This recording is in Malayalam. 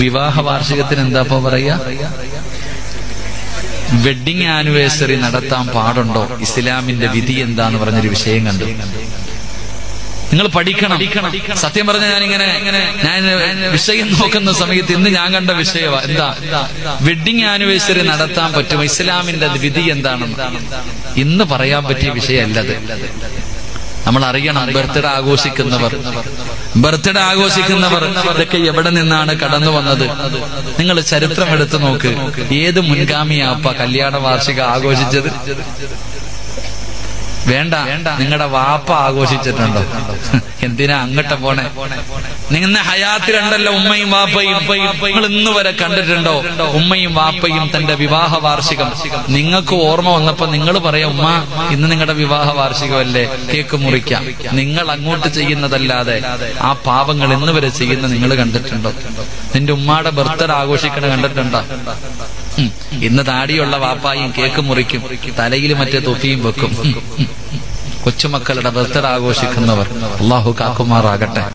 വിവാഹ വാർഷികത്തിന് എന്താ ഇപ്പൊ പറയാ വെഡിങ് ആനിവേഴ്സറി നടത്താൻ പാടുണ്ടോ ഇസ്ലാമിന്റെ വിധി എന്താന്ന് പറഞ്ഞൊരു വിഷയം കണ്ടു നിങ്ങൾ പഠിക്കണം സത്യം പറഞ്ഞ ഞാനിങ്ങനെ ഞാൻ വിഷയം നോക്കുന്ന സമയത്ത് ഇന്ന് ഞാൻ കണ്ട വിഷയമാ എന്താ വെഡിങ് ആനിവേഴ്സറി നടത്താൻ പറ്റുമോ ഇസ്ലാമിന്റെ വിധി എന്താണെന്ന് ഇന്ന് പറയാൻ പറ്റിയ വിഷയമല്ലത് നമ്മൾ അറിയണം ബർത്ത്ഡേ ആഘോഷിക്കുന്നവർ ബർത്ത്ഡേ ആഘോഷിക്കുന്നവർ ഇതൊക്കെ എവിടെ നിന്നാണ് കടന്നു വന്നത് നിങ്ങൾ ചരിത്രം എടുത്തു നോക്ക് ഏത് മുൻഗാമിയാപ്പ കല്യാണ വാർഷിക ആഘോഷിച്ചത് വേണ്ട നിങ്ങളുടെ വാപ്പ ആഘോഷിച്ചിട്ടുണ്ടോ എന്തിനാ അങ്ങോട്ട് പോണേ നിങ്ങൾ ഹയാത്തിലുണ്ടല്ലോ ഉമ്മയും വാപ്പയും നിങ്ങൾ ഇന്ന് വരെ കണ്ടിട്ടുണ്ടോ ഉമ്മയും വാപ്പയും തന്റെ വിവാഹ വാർഷികം നിങ്ങൾക്ക് ഓർമ്മ വന്നപ്പോ നിങ്ങൾ പറയാം ഉമ്മ ഇന്ന് നിങ്ങളുടെ വിവാഹ വാർഷികമല്ലേ കേക്ക് മുറിക്കാം നിങ്ങൾ അങ്ങോട്ട് ചെയ്യുന്നതല്ലാതെ ആ പാവങ്ങൾ ഇന്ന് വരെ ചെയ്യുന്ന നിങ്ങൾ കണ്ടിട്ടുണ്ടോ നിന്റെ ഉമ്മയുടെ ബർത്ത്ഡേ ആഘോഷിക്കണ കണ്ടിട്ടുണ്ടോ ഉം. ഇന്ന് താടിയുള്ള വാപ്പായും കേക്ക് മുറിക്കും തലയിൽ മറ്റേ തൊപ്പിയും വെക്കും കൊച്ചുമക്കളുടെ ബർത്ത്ഡേ ആഘോഷിക്കുന്നവർ അള്ളാഹു കാക്കുമാറാകട്ടെ